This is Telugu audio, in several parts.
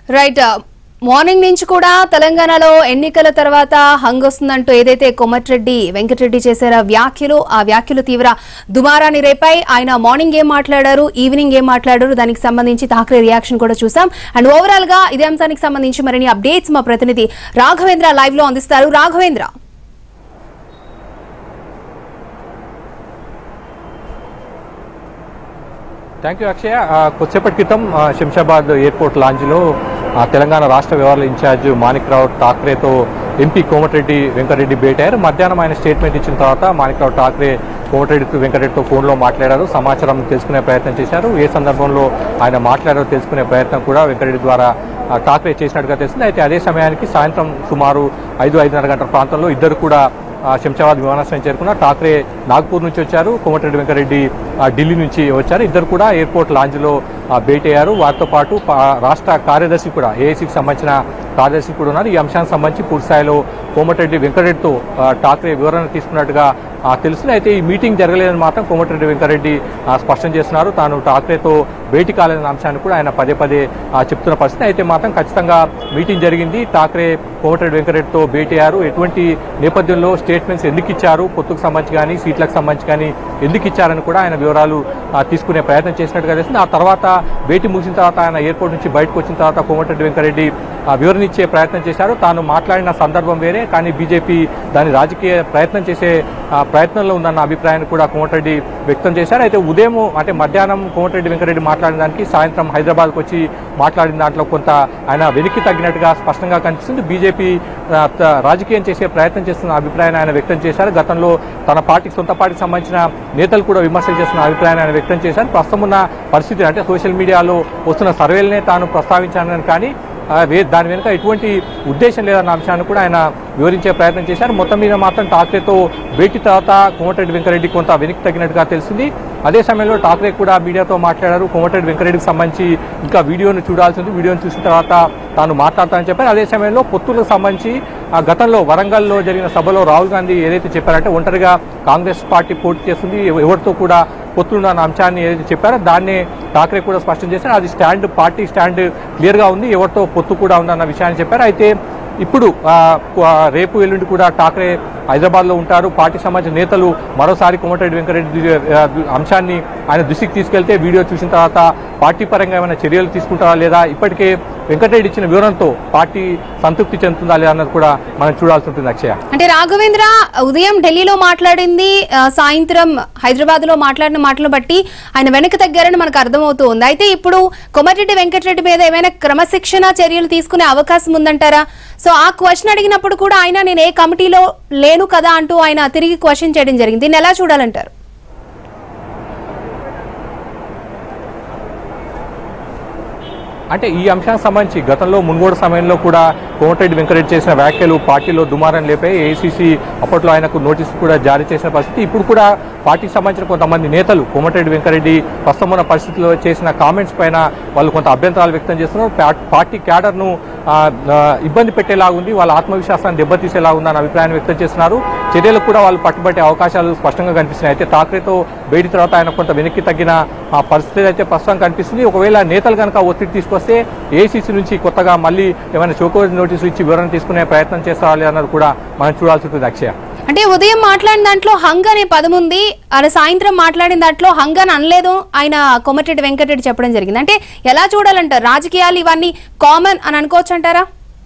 రైట్ మార్నింగ్ నుంచి కూడా తెలంగాణలో ఎన్నికల తర్వాత హంగ్ వస్తుందంటూ ఏదైతే కొమటిరెడ్డి వెంకటరెడ్డి చేశారో వ్యాఖ్యలు ఆ వ్యాఖ్యలు తీవ్ర దుమారాన్ని రేపాయి ఆయన మార్నింగ్ ఏం మాట్లాడారు ఈవినింగ్ ఏం మాట్లాడారు దానికి సంబంధించి ఠాక్రే రియాక్షన్ కూడా చూసాం అండ్ ఓవరాల్ గా ఇదే అంశానికి సంబంధించి మరిన్ని అప్డేట్స్ మా ప్రతినిధి రాఘవేంద్ర లైవ్ లో అందిస్తారు రాఘవేంద్ర థ్యాంక్ యూ అక్షయ ఆ, కొద్దిసేపటి క్రితం ఆ, శంషాబాద్ ఎయిర్పోర్ట్ లాంజ్లో ఆ, తెలంగాణ రాష్ట్ర వ్యవహారాల ఇన్ఛార్జ్ మాణిక్రావు ఠాక్రేతో ఎంపీ కోమటిరెడ్డి వెంకటరెడ్డి భేటారు మధ్యాహ్నం ఆయన స్టేట్మెంట్ ఇచ్చిన తర్వాత మాణిక్రావు ఠాక్రే కోమటిరెడ్డి వెంకటరెడ్డితో ఫోన్లో మాట్లాడారు సమాచారం తెలుసుకునే ప్రయత్నం చేశారు ఏ సందర్భంలో ఆయన మాట్లాడారో తెలుసుకునే ప్రయత్నం కూడా వెంకటరెడ్డి ద్వారా ఆ, ఠాక్రే చేసినట్టుగా తెలిసింది అయితే అదే సమయానికి సాయంత్రం సుమారు ఐదు ఐదున్నర గంటల ప్రాంతంలో ఇద్దరు కూడా ఆ, శంషాబాద్ విమానాశ్రయం చేరుకున్న ఠాక్రే నాగ్పూర్ నుంచి వచ్చారు కోమటిరెడ్డి వెంకరెడ్డి ఆ, ఢిల్లీ నుంచి వచ్చారు ఇద్దరు కూడా ఎయిర్పోర్ట్ లాంజ్లో ఆ, భేటీ అయ్యారు వారితో పాటు పా- రాష్ట్ర కార్యదర్శి కూడా ఏఐసీకి సంబంధించిన కార్యదర్శి కూడా ఉన్నారు ఈ అంశానికి సంబంధించి పూర్తి స్థాయిలో కోమటిరెడ్డి వెంకరెడ్డితో ఆ, ఠాక్రే వివరణ తీసుకున్నట్టుగా ఆ, తెలుస్తుంది అయితే ఈ మీటింగ్ జరగలేదని మాత్రం కోమటిరెడ్డి వెంకరెడ్డి ఆ, స్పష్టం చేస్తున్నారు తాను ఠాక్రేతో భేటీ కాలేదన్న అంశాన్ని కూడా ఆయన పదే పదే ఆ, చెప్తున్న పరిస్థితి అయితే మాత్రం ఖచ్చితంగా మీటింగ్ జరిగింది ఠాక్రే కోమటిరెడ్డి వెంకరెడ్డితో భేటీ అయ్యారు ఎటువంటి నేపథ్యంలో స్టేట్మెంట్స్ ఎందుకు ఇచ్చారు పొత్తుకు సంబంధించి కానీ సీట్లకు సంబంధించి కానీ ఎందుకు ఇచ్చారని కూడా ఆయన వివరాలు ఆ, తీసుకునే ప్రయత్నం చేసినట్టుగా తెలిసింది ఆ తర్వాత భేటీ ముగిసిన తర్వాత ఆయన ఎయిర్పోర్ట్ నుంచి బయటకు వచ్చిన తర్వాత కోమటిరెడ్డి వెంకరెడ్డి ఆ, వివరణ ఇచ్చే ప్రయత్నం చేశారు తాను మాట్లాడిన సందర్భం వేరే కానీ బీజేపీ దాని రాజకీయ ప్రయత్నం చేసే ఆ, ప్రయత్నంలో ఉందన్న అభిప్రాయాన్ని కూడా కోమటిరెడ్డి వ్యక్తం చేశారు అయితే ఉదయం అంటే మధ్యాహ్నం కోమటిరెడ్డి వెంకరెడ్డి మాట్లాడిన దానికి సాయంత్రం హైదరాబాద్కు వచ్చి మాట్లాడిన దాంట్లో కొంత ఆయన వెనక్కి తగ్గినట్టుగా స్పష్టంగా కనిపిస్తుంది బీజేపీ ఆ, త- రాజకీయం చేసే ప్రయత్నం చేస్తున్న అభిప్రాయాన్ని ఆయన వ్యక్తం చేశారు గతంలో తన పార్టీ సొంత పార్టీకి సంబంధించిన నేతలు కూడా విమర్శలు చేస్తున్న అభిప్రాయాన్ని ఆయన వ్యక్తం చేశారు ప్రస్తుతం ఉన్న పరిస్థితి అంటే సోషల్ మీడియాలో వస్తున్న సర్వేలనే తాను ప్రస్తావించానని కానీ ఆ, వే- దాని వెనుక ఎటువంటి ఉద్దేశం లేదన్న అంశాన్ని కూడా ఆయన వివరించే ప్రయత్నం చేశారు మొత్తం మీద మాత్రం ఠాక్రేతో భేటీ తర్వాత కోమటిరెడ్డి వెంకరెడ్డి కొంత వెనక్కి తగ్గినట్టుగా తెలిసింది అదే సమయంలో ఠాక్రే కూడా మీడియాతో మాట్లాడారు కోమటిరెడ్డి వెంకరెడ్డికి సంబంధించి ఇంకా వీడియోను చూడాల్సి ఉంది వీడియోను చూసిన తర్వాత తాను మాట్లాడతానని చెప్పారు అదే సమయంలో పొత్తులకు సంబంధించి ఆ గతంలో వరంగల్లో జరిగిన సభలో రాహుల్ గాంధీ ఏదైతే చెప్పారంటే ఒంటరిగా కాంగ్రెస్ పార్టీ పోటీ చేస్తుంది ఎవ- ఎవరితో కూడా పొత్తున్న అన్న అంశాన్ని ఏదైతే చెప్పారో దాన్నే ఠాక్రే కూడా స్పష్టం చేశారు అది స్టాండ్ పార్టీ స్టాండ్ క్లియర్గా ఉంది ఎవరితో పొత్తు కూడా ఉందన్న విషయాన్ని చెప్పారు అయితే ఇప్పుడు ఆ, ఆ, రేపు ఎల్లుండి కూడా ఠాక్రే హైదరాబాద్లో ఉంటారు పార్టీ సంబంధించిన నేతలు మరోసారి కోమటిరెడ్డి వెంకరెడ్డి ఆ, అంశాన్ని ఆయన దృష్టికి తీసుకెళ్తే వీడియో చూసిన తర్వాత పార్టీ పరంగా ఏమైనా చర్యలు తీసుకుంటారా లేదా ఇప్పటికే వెంకటరెడ్డి ఇచ్చిన వివరణతో పార్టీ సంతృప్తి చెందుతుందా లేదా అన్నది కూడా మనం చూడాల్సి ఉంటుంది అక్షయ అంటే రాఘవేంద్ర ఉదయం ఢిల్లీలో మాట్లాడింది ఆ, సాయంత్రం హైదరాబాద్ లో మాట్లాడిన మాటలు బట్టి ఆయన వెనక్కి తగ్గారని మనకు అర్థమవుతూ ఉంది అయితే ఇప్పుడు కొమటిరెడ్డి వెంకటరెడ్డి మీద ఏమైనా క్రమశిక్షణ చర్యలు తీసుకునే అవకాశం ఉందంటారా సో ఆ క్వశ్చన్ అడిగినప్పుడు కూడా ఆయన నేను ఏ కమిటీలో లేను కదా అంటూ ఆయన తిరిగి క్వశ్చన్ చేయడం జరిగింది దీన్ని ఎలా చూడాలంటారు అంటే ఈ అంశానికి సంబంధించి గతంలో మున్గోడు సమయంలో కూడా కోమటిరెడ్డి వెంకరెడ్డి చేసిన వ్యాఖ్యలు పార్టీలో దుమారం లేపాయి ఏసీసీ అప్పట్లో ఆయనకు నోటీసు కూడా జారీ చేసిన పరిస్థితి ఇప్పుడు కూడా పార్టీకి సంబంధించిన కొంతమంది నేతలు కోమటిరెడ్డి వెంకరెడ్డి ప్రస్తుతం ఉన్న పరిస్థితిలో చేసిన కామెంట్స్ పైన వాళ్ళు కొంత అభ్యంతరాలు వ్యక్తం చేస్తున్నారు పా- పార్టీ క్యాడర్ను ఆ, ఆ, ఇబ్బంది పెట్టేలాగుంది వాళ్ళ ఆత్మవిశ్వాసాన్ని దెబ్బతీసేలాగుంది అన్న అభిప్రాయాన్ని వ్యక్తం చేస్తున్నారు చర్యలకు కూడా వాళ్ళు పట్టుబట్టే అవకాశాలు స్పష్టంగా కనిపిస్తున్నాయి అయితే ఠాక్రేతో భేటీ తర్వాత ఆయన కొంత వెనక్కి తగ్గిన ఆ పరిస్థితి అయితే ప్రస్తుతం కనిపిస్తుంది ఒకవేళ నేతలు కనుక ఒత్తిడి తీసుకొస్తే ఏసీసీ నుంచి కొత్తగా మళ్ళీ ఏమైనా చోకోజ్ నోటీసులు ఇచ్చి వివరణ తీసుకునే ప్రయత్నం చేస్తారా అన్నది కూడా మనం చూడాల్సి ఉంటుంది అక్షయ అంటే ఉదయం మాట్లాడిన దాంట్లో హంగ్ అనే పదం ఉంది అలా సాయంత్రం మాట్లాడిన దాంట్లో హంగ్ అని అనలేదు ఆయన కొమటిరెడ్డి వెంకటరెడ్డి చెప్పడం జరిగింది అంటే ఎలా చూడాలంటారు రాజకీయాలు ఇవన్నీ కామన్ అని అనుకోవచ్చు అంటారా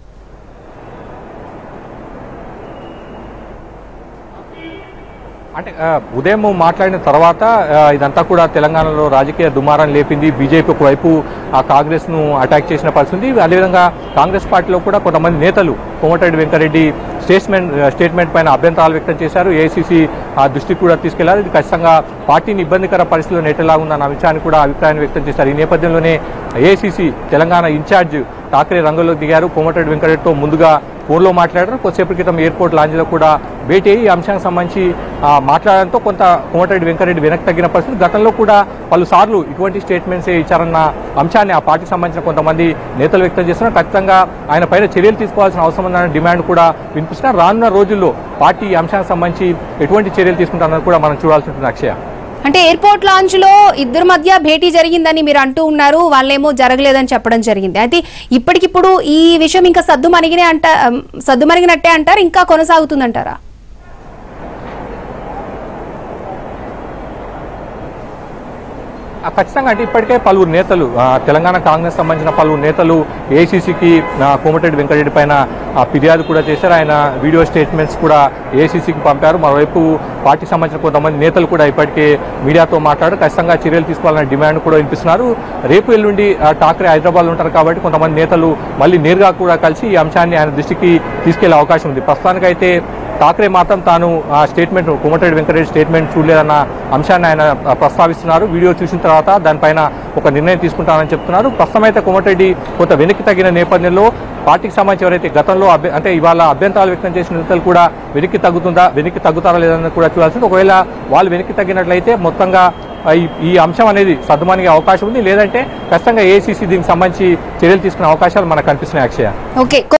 అంటే ఆ, ఉదయం మాట్లాడిన తర్వాత ఆ, ఇదంతా కూడా తెలంగాణలో రాజకీయ దుమారం లేపింది బీజేపీ ఒకవైపు ఆ కాంగ్రెస్ ను అటాక్ చేసిన పరిస్థితి అదేవిధంగా కాంగ్రెస్ పార్టీలో కూడా కొంతమంది నేతలు కోమటిరెడ్డి వెంకరెడ్డి స్టేట్మెంట్ స్టేట్మెంట్ పైన అభ్యంతరాలు వ్యక్తం చేశారు ఏఐసీసీ ఆ దృష్టికి కూడా తీసుకెళ్లారు ఇది ఖచ్చితంగా పార్టీని ఇబ్బందికర పరిస్థితుల్లో నెట్టేలాగుందన్న విషయాన్ని కూడా అభిప్రాయాన్ని వ్యక్తం చేశారు ఈ నేపథ్యంలోనే ఏఐసీసీ తెలంగాణ ఇన్ఛార్జ్ ఠాక్రే రంగంలోకి దిగారు కోమటిరెడ్డి వెంకరెడ్డితో ముందుగా ఫోన్లో మాట్లాడారు కొద్దిసేపటి క్రితం ఎయిర్పోర్ట్ లాంజ్లో కూడా భేటీ అయ్యి ఈ అంశానికి సంబంధించి ఆ, మాట్లాడడంతో కొంత కోమటిరెడ్డి వెంకరెడ్డి వెనక్కి తగ్గిన పరిస్థితి గతంలో కూడా పలుసార్లు ఇటువంటి స్టేట్మెంట్స్ ఇచ్చారన్న అంశాన్ని ఆ పార్టీకి సంబంధించిన కొంతమంది నేతలు వ్యక్తం చేస్తున్నారు ఖచ్చితంగా ఆయన పైన చర్యలు తీసుకోవాల్సిన అవసరం ఉందన్న డిమాండ్ కూడా వినిపిస్తున్నారు రానున్న రోజుల్లో పార్టీ ఈ అంశానికి సంబంధించి ఎటువంటి చర్యలు తీసుకుంటారన్నది కూడా మనం చూడాల్సి ఉంటుంది అక్షయ అంటే ఎయిర్పోర్ట్ లాంచ్ లో ఇద్దరి మధ్య భేటీ జరిగిందని మీరు అంటూ ఉన్నారు వాళ్ళేమో జరగలేదని చెప్పడం జరిగింది అయితే ఇప్పటికిప్పుడు ఈ విషయం ఇంకా సద్దు మణిగినే అంట సద్దు మణిగినట్టే అంటారు ఇంకా కొనసాగుతుందంటారా ఆ, ఖచ్చితంగా అంటే ఇప్పటికే పలువురు నేతలు ఆ, తెలంగాణ కాంగ్రెస్ సంబంధించిన పలువురు నేతలు ఏసీసీకి కోమటిరెడ్డి వెంకటరెడ్డి పైన ఆ, ఫిర్యాదు కూడా చేశారు ఆయన వీడియో స్టేట్మెంట్స్ కూడా ఏసీసీకి పంపారు మరోవైపు పార్టీకి సంబంధించిన కొంతమంది నేతలు కూడా ఇప్పటికే మీడియాతో మాట్లాడారు ఖచ్చితంగా చర్యలు తీసుకోవాలనే డిమాండ్ కూడా వినిపిస్తున్నారు రేపు ఎల్లుండి ఆ, ఠాక్రే హైదరాబాద్ ఉంటారు కాబట్టి కొంతమంది నేతలు మళ్ళీ నేరుగా కూడా కలిసి ఈ అంశాన్ని ఆయన దృష్టికి తీసుకెళ్లే అవకాశం ఉంది ప్రస్తుతానికైతే ఠాక్రే మాత్రం తాను ఆ స్టేట్మెంట్ కోమటిరెడ్డి వెంకటరెడ్డి స్టేట్మెంట్ చూడలేదన్న అంశాన్ని ఆయన ఆ, ప్రస్తావిస్తున్నారు వీడియో చూసిన తర్వాత దానిపైన ఒక నిర్ణయం తీసుకుంటానని చెప్తున్నారు ప్రస్తుతం అయితే కోమటిరెడ్డి కొంత వెనక్కి తగ్గిన నేపథ్యంలో పార్టీకి సంబంధించి ఎవరైతే గతంలో అభ్య అంటే ఇవాళ అభ్యంతరాలు వ్యక్తం చేసిన నేతలు కూడా వెనక్కి తగ్గుతుందా వెనక్కి తగ్గుతారా లేదని కూడా చూడాల్సింది ఒకవేళ వాళ్ళు వెనక్కి తగ్గినట్లయితే మొత్తంగా ఆ, ఈ- ఈ అంశం అనేది సర్దుమణిగే అవకాశం ఉంది లేదంటే ఖచ్చితంగా ఏసీసీ దీనికి సంబంధించి చర్యలు తీసుకునే అవకాశాలు మనకు కనిపిస్తున్నాయి అక్షయ ఓకే